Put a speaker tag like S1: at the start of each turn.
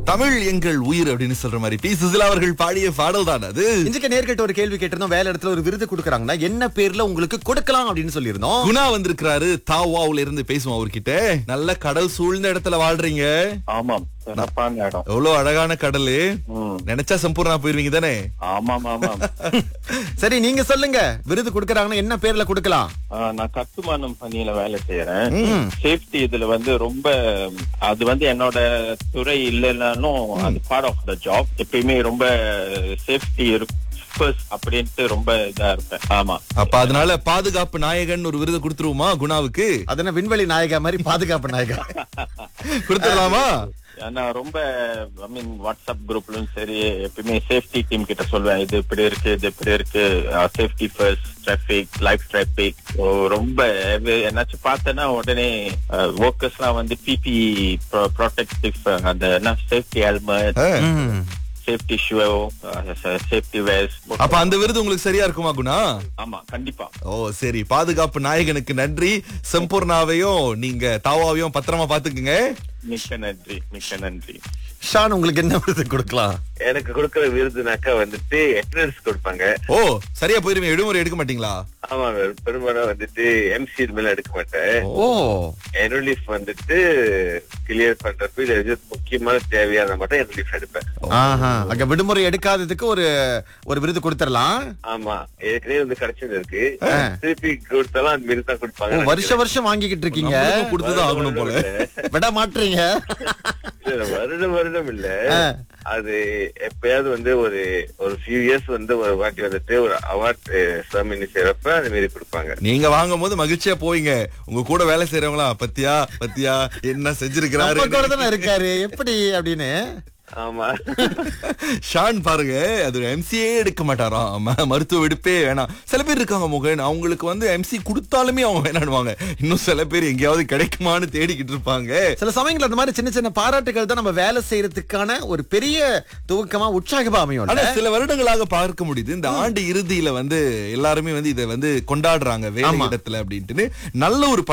S1: தமிழ் எங்கள் உயிர் அப்படின்னு சொல்ற மாதிரி பி சுசிலா அவர்கள் பாடிய பாடல் தான் அது
S2: இன்றைக்கு நேர்கிட்ட ஒரு கேள்வி கேட்டிருந்தோம் வேலை இடத்துல ஒரு விருது கொடுக்கறாங்கன்னா என்ன பேர்ல உங்களுக்கு கொடுக்கலாம் அப்படின்னு சொல்லியிருந்தோம்
S1: குணா வந்திருக்கிறாரு தாவாவுல இருந்து பேசுவோம் அவர்கிட்ட நல்ல கடல் சூழ்ந்த இடத்துல வாழ்றீங்க
S3: ஆமாம் சிறப்பான இடம்
S1: எவ்வளவு அழகான கடலு
S3: ம்.
S1: நினைச்சா சம்பூர்ணா போயிருவீங்க தானே
S3: ஆமாம் ஆமாம்
S2: சரி நீங்க சொல்லுங்க விருது கொடுக்கறாங்கன்னா என்ன பேர்ல கொடுக்கலாம்
S3: ஆ, நான் கட்டுமானம் பணியில வேலை செய்யறேன் சேஃப்டி இதுல வந்து ரொம்ப அது வந்து என்னோட துறை இல்லைனாலும் அது பார்ட் ஆஃப் த ஜாப் எப்பயுமே ரொம்ப சேஃப்டி ஃபர்ஸ்ட் அப்படின்ட்டு ரொம்ப இதா இருப்பேன் ஆமா
S1: அப்ப அதனால பாதுகாப்பு நாயகன் ஒரு விருது கொடுத்துருவோமா குணாவுக்கு
S2: அதன விண்வெளி நாயகா மாதிரி பாதுகாப்பு நாயகா
S1: கொடுத்துடலாமா
S3: நான் ரொம்ப ஐ மீன் வாட்ஸ்அப் குரூப்லயும் சரி எப்பயுமே சேஃப்டி டீம் கிட்ட சொல்லுவேன் இது இப்படி இருக்கு இது இப்படி இருக்கு safety first traffic life traffic ரொம்ப எது- என்னாச்சும் பார்த்தேன்னா உடனே ஒர்க்கர்ஸ் எல்லாம் வந்து பிபி ப்ரொடெக்டிவ் அந்த என்ன சேஃப்டி ஹெல்மெட்
S1: ஆ.
S2: ம்.
S3: சேஃப்டி ஷூ சேஃப்டி வேஸ்
S1: அப்ப அந்த விருது உங்களுக்கு சரியா இருக்குமா குணா
S3: ஆமா கண்டிப்பா
S1: ஓ சரி பாதுகாப்பு நாயகனுக்கு நன்றி சம்பூர்ணாவையும் நீங்க தாவாவையும் பத்திரமா பாத்துக்குங்க
S3: மிக்க நன்றி மிக்க நன்றி
S2: ஷான் உங்களுக்கு என்ன விருது கொடுக்கலாம்
S4: எனக்கு கொடுக்கற விருதுனாக்கா வந்துட்டு என்ட்ரன்ஸ் கொடுப்பாங்க
S1: ஓ சரியா போயிருவீங்க விடுமுறை எடுக்க மாட்டீங்களா
S4: ஆமா பெரும்பாலும் வந்துட்டு எம்சி மேல எடுக்க மாட்டேன்
S2: ஓ
S4: என்ரோலீஃப் வந்துட்டு கிளியர் பண்றப்ப இது எது முக்கியமான தேவையான மட்டும் என்ரோலீஃப் எடுப்பேன்
S2: ஆஹா அங்க விடுமுறை எடுக்காததுக்கு ஒரு ஒரு விருது கொடுத்துடலாம்
S4: ஆமா ஏற்கனவே வந்து கிடைச்சது இருக்கு திருப்பி கொடுத்தாலும் அது மாரி தான்
S2: ஓ,
S4: கொடுப்பாங்க
S2: வருஷ வருஷம் வாங்கிக்கிட்டு இருக்கீங்க
S1: நம்மளுக்கும் கொடுத்துதான் ஆகணும் போல
S2: விட மாட்டீங்க
S4: இல்ல, வருடம் வருடம் இல்ல
S2: ஆ.
S4: அது எப்பயாவது வந்து ஒரு ஒரு ஃபியூ இயர்ஸ் வந்து ஒரு வாட்டி வந்துட்டு ஒரு அவார்ட் செரமனி செய்யறப்ப அது மாரி கொடுப்பாங்க
S1: நீங்க வாங்கும் போது மகிழ்ச்சியா போவீங்க உங்க கூட வேலை செய்யறவங்களா பத்தியா பத்தியா என்ன செஞ்சிருக்கிறாரு
S2: நம்ம கூட தானே இருக்காரு எப்படி அப்படின்னு
S4: ஆமா
S1: ஷான் பாருங்க அது எம்சிஏ எடுக்க மாட்டாராம் ம- மருத்துவ விடுப்பே வேணாம் சில பேர் இருக்காங்க முகன் அவங்களுக்கு வந்து எம்சி கொடுத்தாலுமே அவங்க வேணாடுவாங்க இன்னும் சில பேர் எங்கேயாவது கிடைக்குமான்னு தேடிக்கிட்டு இருப்பாங்க
S2: சில சமயங்கள் அந்த மாதிரி சின்ன சின்ன பாராட்டுகள் தான் நம்ம வேலை செய்யறதுக்கான ஒரு பெரிய துவக்கமா உற்சாகமா அமையும்
S1: ஆனா சில வருடங்களாக பார்க்க முடியுது இந்த ஆண்டு இறுதியில வந்து எல்லாருமே வந்து இதை வந்து கொண்டாடுறாங்க வேலை
S2: ஆமா.
S1: இடத்துல அப்படின்ட்டு நல்ல ஒரு